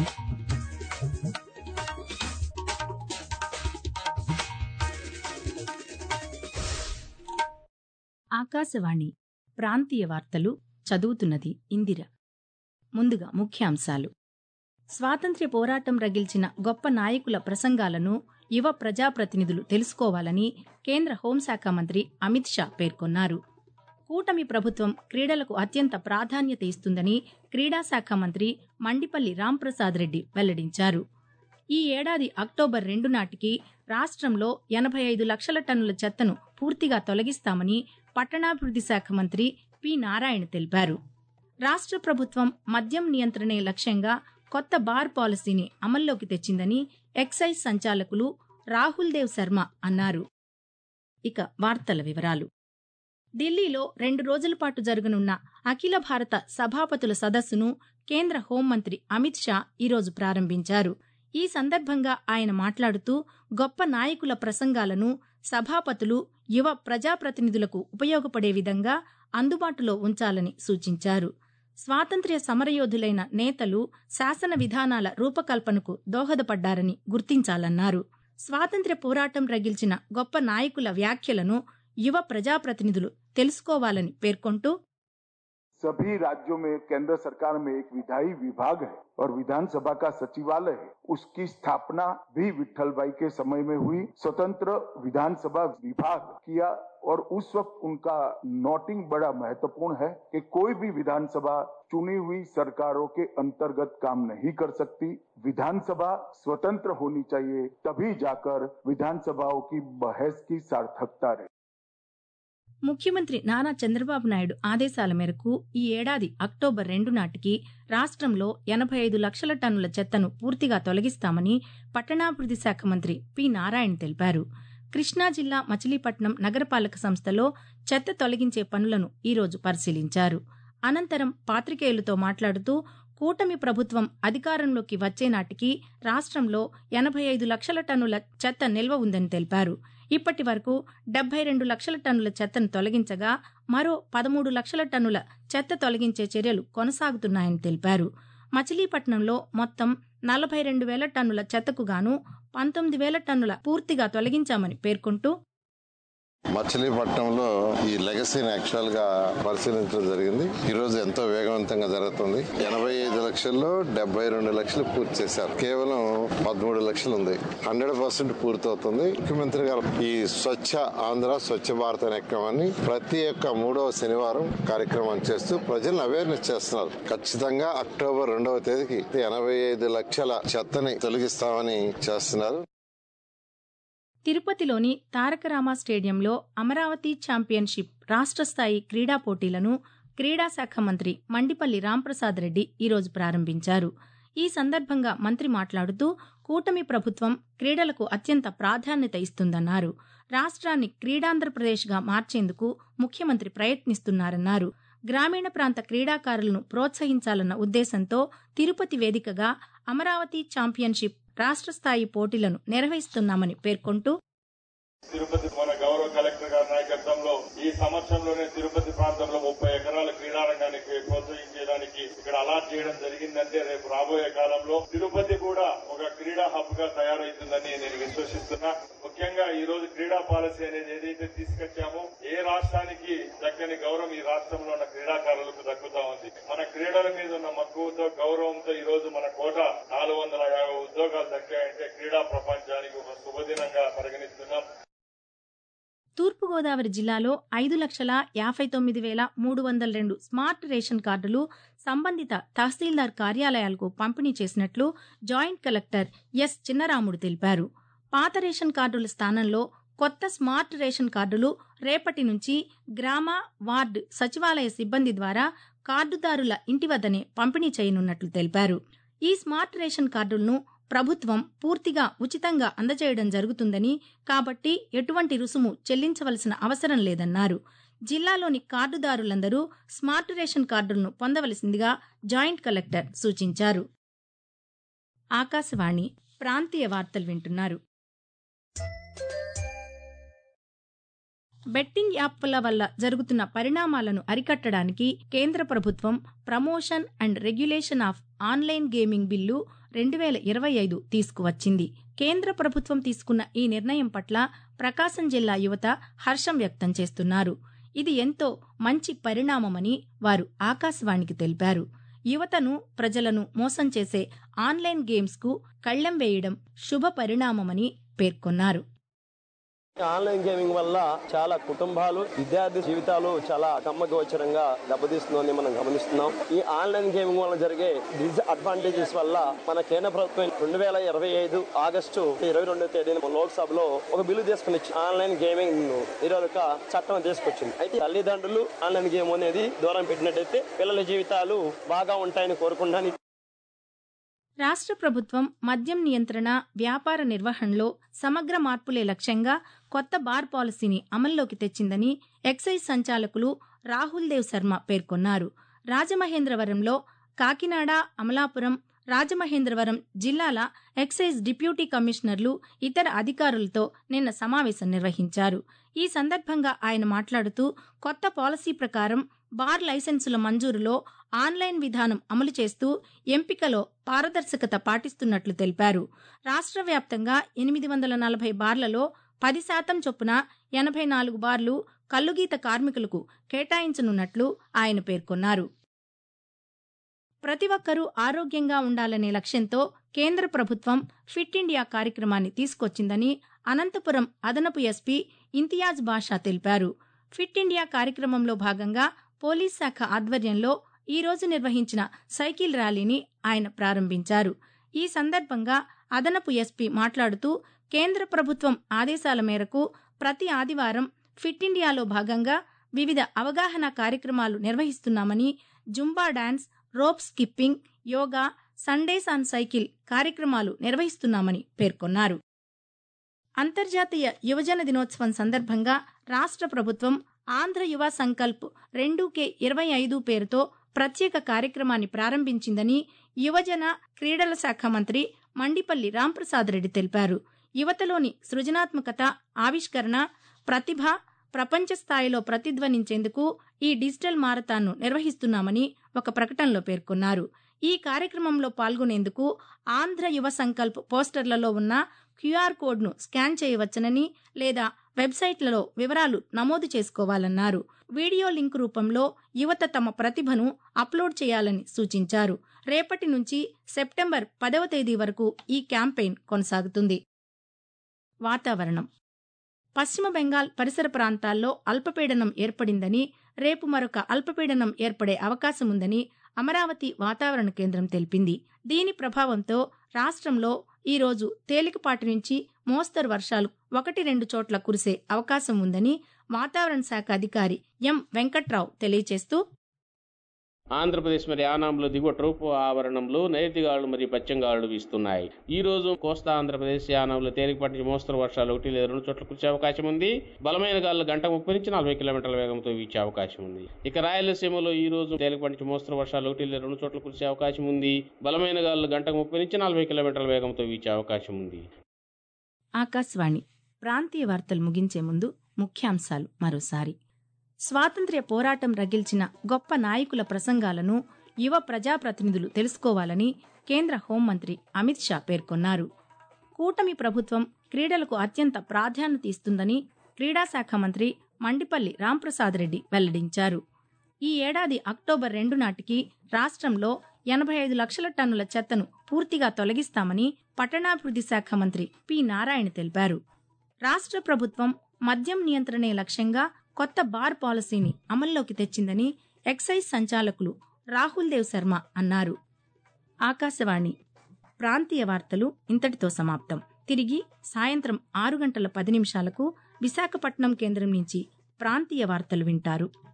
ఆకాశవాణి ప్రాంతీయ వార్తలు చదువుతున్నది ఇందిర ముందుగా ముఖ్యాంశాలు స్వాతంత్ర్య పోరాటం రగిల్చిన గొప్ప నాయకుల ప్రసంగాలను యువ ప్రజాప్రతినిధులు తెలుసుకోవాలని కేంద్ర హోంశాఖ మంత్రి అమిత్ షా పేర్కొన్నారు కూటమి ప్రభుత్వం క్రీడలకు అత్యంత ప్రాధాన్యత ఇస్తుందని క్రీడాశాఖ మంత్రి మండిపల్లి రాంప్రసాద్ రెడ్డి వెల్లడించారు ఈ ఏడాది అక్టోబర్ రెండు నాటికి రాష్ట్రంలో ఎనభై ఐదు లక్షల టన్నుల చెత్తను పూర్తిగా తొలగిస్తామని పట్టణాభివృద్ధి శాఖ మంత్రి పి నారాయణ తెలిపారు రాష్ట్ర ప్రభుత్వం మద్యం నియంత్రణే లక్ష్యంగా కొత్త బార్ పాలసీని అమల్లోకి తెచ్చిందని ఎక్సైజ్ సంచాలకులు రాహుల్ దేవ్ శర్మ అన్నారు ఇక వార్తల వివరాలు ఢిల్లీలో రెండు రోజుల పాటు జరగనున్న అఖిల భారత సభాపతుల సదస్సును కేంద్ర హోంమంత్రి అమిత్ షా ఈరోజు ప్రారంభించారు ఈ సందర్భంగా ఆయన మాట్లాడుతూ గొప్ప నాయకుల ప్రసంగాలను సభాపతులు యువ ప్రజాప్రతినిధులకు ఉపయోగపడే విధంగా అందుబాటులో ఉంచాలని సూచించారు స్వాతంత్ర్య సమరయోధులైన నేతలు శాసన విధానాల రూపకల్పనకు దోహదపడ్డారని గుర్తించాలన్నారు స్వాతంత్ర్య పోరాటం రగిల్చిన గొప్ప నాయకుల వ్యాఖ్యలను యువ ప్రజాప్రతినిధులు తెలుసుకోవాలని పేర్కొంటూ सभी राज्यों में केंद्र सरकार में एक विधायी विभाग है और विधानसभा का सचिवालय है उसकी स्थापना भी विठल भाई के समय में हुई स्वतंत्र विधानसभा विभाग किया और उस वक्त उनका नोटिंग बड़ा महत्वपूर्ण है कि कोई भी विधानसभा चुनी हुई सरकारों के अंतर्गत काम नहीं कर सकती विधानसभा स्वतंत्र होनी चाहिए तभी जाकर विधानसभाओं की बहस की सार्थकता रहे ముఖ్యమంత్రి నారా చంద్రబాబు నాయుడు ఆదేశాల మేరకు ఈ ఏడాది అక్టోబర్ రెండు నాటికి రాష్ట్రంలో ఎనభై ఐదు లక్షల టన్నుల చెత్తను పూర్తిగా తొలగిస్తామని పట్టణాభివృద్ధి శాఖ మంత్రి పి నారాయణ తెలిపారు కృష్ణా జిల్లా మచిలీపట్నం నగరపాలక సంస్థలో చెత్త తొలగించే పనులను ఈరోజు పరిశీలించారు అనంతరం పాత్రికేయులతో మాట్లాడుతూ కూటమి ప్రభుత్వం అధికారంలోకి వచ్చే నాటికి రాష్ట్రంలో ఎనభై ఐదు లక్షల టన్నుల చెత్త నిల్వ ఉందని తెలిపారు ఇప్పటి వరకు డెబ్బై రెండు లక్షల టన్నుల చెత్తను తొలగించగా మరో పదమూడు లక్షల టన్నుల చెత్త తొలగించే చర్యలు కొనసాగుతున్నాయని తెలిపారు మచిలీపట్నంలో మొత్తం నలభై రెండు వేల టన్నుల చెత్తకు గాను పంతొమ్మిది వేల టన్నుల పూర్తిగా తొలగించామని పేర్కొంటూ మచిలీపట్నంలో ఈ లెగసీని యాక్చువల్ గా పరిశీలించడం జరిగింది ఈ రోజు ఎంతో వేగవంతంగా జరుగుతుంది ఎనభై ఐదు లక్షల్లో డెబ్బై రెండు లక్షలు పూర్తి చేశారు కేవలం పదమూడు లక్షలు ఉంది హండ్రెడ్ పర్సెంట్ పూర్తి అవుతుంది ముఖ్యమంత్రి గారు ఈ స్వచ్ఛ ఆంధ్ర స్వచ్ఛ భారత్ అనే కార్యక్రమాన్ని ప్రతి ఒక్క మూడవ శనివారం కార్యక్రమం చేస్తూ ప్రజలను అవేర్నెస్ చేస్తున్నారు ఖచ్చితంగా అక్టోబర్ రెండవ తేదీకి ఎనభై ఐదు లక్షల చెత్తని తొలగిస్తామని చేస్తున్నారు తిరుపతిలోని తారకరామ స్టేడియంలో అమరావతి ఛాంపియన్షిప్ రాష్ట్ర స్థాయి క్రీడా పోటీలను క్రీడాశాఖ మంత్రి మండిపల్లి రాంప్రసాద్ రెడ్డి ఈరోజు ప్రారంభించారు ఈ సందర్భంగా మంత్రి మాట్లాడుతూ కూటమి ప్రభుత్వం క్రీడలకు అత్యంత ప్రాధాన్యత ఇస్తుందన్నారు రాష్ట్రాన్ని క్రీడాంధ్రప్రదేశ్గా మార్చేందుకు ముఖ్యమంత్రి ప్రయత్నిస్తున్నారన్నారు గ్రామీణ ప్రాంత క్రీడాకారులను ప్రోత్సహించాలన్న ఉద్దేశంతో తిరుపతి వేదికగా అమరావతి ఛాంపియన్షిప్ రాష్ట్ర స్థాయి పోటీలను నిర్వహిస్తున్నామని పేర్కొంటూ తిరుపతి మన గౌరవ కలెక్టర్ గారి నాయకత్వంలో ఈ సంవత్సరంలోనే తిరుపతి ప్రాంతంలో ముప్పై ఎకరాల క్రీడారంగానికి ప్రోత్సహించడానికి ఇక్కడ అలాట్ చేయడం జరిగిందంటే రేపు రాబోయే కాలంలో తిరుపతి కూడా ఒక క్రీడా హబ్ గా తయారవుతుందని నేను విశ్వసిస్తున్నా ముఖ్యంగా ఈ రోజు క్రీడా పాలసీ అనేది ఏదైతే తీసుకొచ్చామో ఏ రాష్ట్రానికి దక్కని గౌరవం ఈ రాష్ట్రంలో ఉన్న క్రీడాకారులకు దక్కుతా ఉంది మన క్రీడల మీద ఉన్న మక్కువతో గౌరవంతో ఈ రోజు మన కోట నాలుగు వందల యాభై ఉద్యోగాలు దక్కాయంటే క్రీడా ప్రపంచానికి ఒక శుభదినంగా పరిగణిస్తున్నాం తూర్పుగోదావరి జిల్లాలో ఐదు లక్షల యాభై తొమ్మిది వేల మూడు వందల రెండు స్మార్ట్ రేషన్ కార్డులు సంబంధిత తహసీల్దార్ కార్యాలయాలకు పంపిణీ చేసినట్లు జాయింట్ కలెక్టర్ ఎస్ చిన్నరాముడు తెలిపారు పాత రేషన్ కార్డుల స్థానంలో కొత్త స్మార్ట్ రేషన్ కార్డులు రేపటి నుంచి గ్రామ వార్డు సచివాలయ సిబ్బంది ద్వారా కార్డుదారుల ఇంటి వద్దనే పంపిణీ చేయనున్నట్లు తెలిపారు ఈ స్మార్ట్ రేషన్ కార్డులను ప్రభుత్వం పూర్తిగా ఉచితంగా అందజేయడం జరుగుతుందని కాబట్టి ఎటువంటి రుసుము చెల్లించవలసిన అవసరం లేదన్నారు జిల్లాలోని కార్డుదారులందరూ స్మార్ట్ రేషన్ కార్డులను పొందవలసిందిగా జాయింట్ కలెక్టర్ సూచించారు ఆకాశవాణి ప్రాంతీయ వార్తలు వింటున్నారు బెట్టింగ్ యాప్ల వల్ల జరుగుతున్న పరిణామాలను అరికట్టడానికి కేంద్ర ప్రభుత్వం promotion and regulation of online gaming bill రెండు వేల ఇరవై ఐదు తీసుకువచ్చింది కేంద్ర ప్రభుత్వం తీసుకున్న ఈ నిర్ణయం పట్ల ప్రకాశం జిల్లా యువత హర్షం వ్యక్తం చేస్తున్నారు ఇది ఎంతో మంచి పరిణామమని వారు ఆకాశవాణికి తెలిపారు యువతను ప్రజలను మోసం చేసే ఆన్లైన్ గేమ్స్కు కళ్లెం వేయడం శుభ పరిణామమని పేర్కొన్నారు ఆన్లైన్ గేమింగ్ వల్ల చాలా కుటుంబాలు విద్యార్థి జీవితాలు చాలా గమ్మగోచరంగా దెబ్బతీస్తుందని మనం గమనిస్తున్నాం ఈ ఆన్లైన్ గేమింగ్ వల్ల జరిగే డిస్ అడ్వాంటేజెస్ వల్ల మన కేంద్ర ప్రభుత్వం రెండు వేల ఇరవై ఐదు ఆగస్టు ఇరవై రెండో తేదీన లోక్సభలో ఒక బిల్లు తీసుకుని ఆన్లైన్ గేమింగ్ నిరోధక చట్టం తీసుకొచ్చింది అయితే తల్లిదండ్రులు ఆన్లైన్ గేమ్ అనేది దూరం పెట్టినట్టయితే పిల్లల జీవితాలు బాగా ఉంటాయని కోరుకుంటాను రాష్ట్ర ప్రభుత్వం మద్యం నియంత్రణ వ్యాపార నిర్వహణలో సమగ్ర మార్పులే లక్ష్యంగా కొత్త బార్ పాలసీని అమల్లోకి తెచ్చిందని ఎక్సైజ్ సంచాలకులు రాహుల్ దేవ్ శర్మ పేర్కొన్నారు రాజమహేంద్రవరంలో కాకినాడ అమలాపురం రాజమహేంద్రవరం జిల్లాల ఎక్సైజ్ డిప్యూటీ కమిషనర్లు ఇతర అధికారులతో నిన్న సమావేశం నిర్వహించారు ఈ సందర్భంగా ఆయన మాట్లాడుతూ కొత్త పాలసీ ప్రకారం బార్ లైసెన్సుల మంజూరులో ఆన్లైన్ విధానం అమలు చేస్తూ ఎంపికలో పారదర్శకత పాటిస్తున్నట్లు తెలిపారు రాష్ట్ర వ్యాప్తంగా ఎనిమిది వందల నలభై బార్లలో పది శాతం చొప్పున ఎనభై నాలుగు బార్లు కల్లుగీత కార్మికులకు కేటాయించనున్నట్లు ఆయన పేర్కొన్నారు ప్రతి ఒక్కరూ ఆరోగ్యంగా ఉండాలనే లక్ష్యంతో కేంద్ర ప్రభుత్వం ఫిట్ ఇండియా కార్యక్రమాన్ని తీసుకొచ్చిందని అనంతపురం అదనపు ఎస్పీ ఇంతియాజ్ బాషా తెలిపారు ఫిట్ ఇండియా కార్యక్రమంలో భాగంగా పోలీస్ శాఖ ఆధ్వర్యంలో ఈ రోజు నిర్వహించిన సైకిల్ ర్యాలీని ఆయన ప్రారంభించారు ఈ సందర్భంగా అదనపు ఎస్పీ మాట్లాడుతూ కేంద్ర ప్రభుత్వం ఆదేశాల మేరకు ప్రతి ఆదివారం ఫిట్ ఇండియాలో భాగంగా వివిధ అవగాహన కార్యక్రమాలు నిర్వహిస్తున్నామని Zumba dance rope skipping yoga Sundays on cycle కార్యక్రమాలు నిర్వహిస్తున్నామని పేర్కొన్నారు అంతర్జాతీయ యువజన దినోత్సవం సందర్భంగా రాష్ట్ర ప్రభుత్వం ఆంధ్ర యువ సంకల్ప్ రెండు కే ఇరవై ఐదు పేరుతో ప్రత్యేక కార్యక్రమాన్ని ప్రారంభించిందని యువజన క్రీడల శాఖ మంత్రి మండిపల్లి రాంప్రసాద్ రెడ్డి తెలిపారు యువతలోని సృజనాత్మకత ఆవిష్కరణ ప్రతిభ ప్రపంచ స్థాయిలో ప్రతిధ్వనించేందుకు ఈ డిజిటల్ మారథాన్ను నిర్వహిస్తున్నామని ఒక ప్రకటనలో పేర్కొన్నారు ఈ కార్యక్రమంలో పాల్గొనేందుకు ఆంధ్ర యువ సంకల్ప్ పోస్టర్లలో ఉన్న క్యూఆర్ కోడ్ను స్కాన్ చేయవచ్చనని లేదా వెబ్సైట్లలో వివరాలు నమోదు చేసుకోవాలన్నారు వీడియో లింక్ రూపంలో యువత తమ ప్రతిభను అప్లోడ్ చేయాలని సూచించారు రేపటి నుంచి సెప్టెంబర్ పదవ తేదీ వరకు ఈ క్యాంపెయిన్ కొనసాగుతుంది వాతావరణం పశ్చిమ బెంగాల్ పరిసర ప్రాంతాల్లో అల్పపీడనం ఏర్పడిందని రేపు మరొక అల్పపీడనం ఏర్పడే అవకాశం ఉందని అమరావతి వాతావరణ కేంద్రం తెలిపింది దీని ప్రభావంతో రాష్ట్రంలో ఈ రోజు తేలికపాటి నుంచి మోస్తరు వర్షాలు ఒకటి రెండు చోట్ల కురిసే అవకాశం ఉందని వాతావరణ శాఖ అధికారి ఎం వెంకట్రావు తెలియజేస్తూ ఆంధ్రప్రదేశ్ మరి యానాంలో దిగువ ట్రోపు ఆవరణంలో నైరుతి గాలులు మరియు పశ్చిమ గాలులు వీస్తున్నాయి ఈ రోజు కోస్తా ఆంధ్రప్రదేశ్ యానాంలో తేలికపాటి నుంచి మోస్తరు వర్షాలు ఒకటి లేదా రెండు చోట్ల కురిసే అవకాశం ఉంది బలమైన గాలులు గంట ముప్పై నుంచి నలభై కిలోమీటర్ల వేగంతో వీచే అవకాశం ఉంది ఇక రాయలసీమలో ఈ రోజు తేలికపాటి నుంచి మోస్తరు వర్షాలు ఒకటి లేదా రెండు చోట్ల కురిసే అవకాశం ఉంది బలమైన గాలులు గంట ముప్పై నుంచి నలభై కిలోమీటర్ల వేగంతో వీచే అవకాశం ఉంది ఆకాశవాణి ప్రాంతీయ వార్తలు ముగించే ముందు ముఖ్యాంశాలు మరోసారి స్వాతంత్ర్య పోరాటం రగిల్చిన గొప్ప నాయకుల ప్రసంగాలను యువ ప్రజాప్రతినిధులు తెలుసుకోవాలని కేంద్ర హోంమంత్రి అమిత్ షా పేర్కొన్నారు కూటమి ప్రభుత్వం క్రీడలకు అత్యంత ప్రాధాన్యత ఇస్తుందని క్రీడాశాఖ మంత్రి మండిపల్లి రాంప్రసాద్ రెడ్డి వెల్లడించారు ఈ ఏడాది అక్టోబర్ రెండు నాటికి రాష్ట్రంలో ఎనభై ఐదు లక్షల టన్నుల చెత్తను పూర్తిగా తొలగిస్తామని పట్టణాభివృద్ధి శాఖ మంత్రి పి నారాయణ తెలిపారు రాష్ట్ర ప్రభుత్వం మద్యం నియంత్రణే లక్ష్యంగా కొత్త బార్ పాలసీని అమల్లోకి తెచ్చిందని ఎక్సైజ్ సంచాలకులు రాహుల్ దేవ్ శర్మ అన్నారు ఆకాశవాణి ప్రాంతీయ వార్తలు ఇంతటితో సమాప్తం తిరిగి సాయంత్రం ఆరు గంటల పది నిమిషాలకు విశాఖపట్నం కేంద్రం నుంచి ప్రాంతీయ వార్తలు వింటారు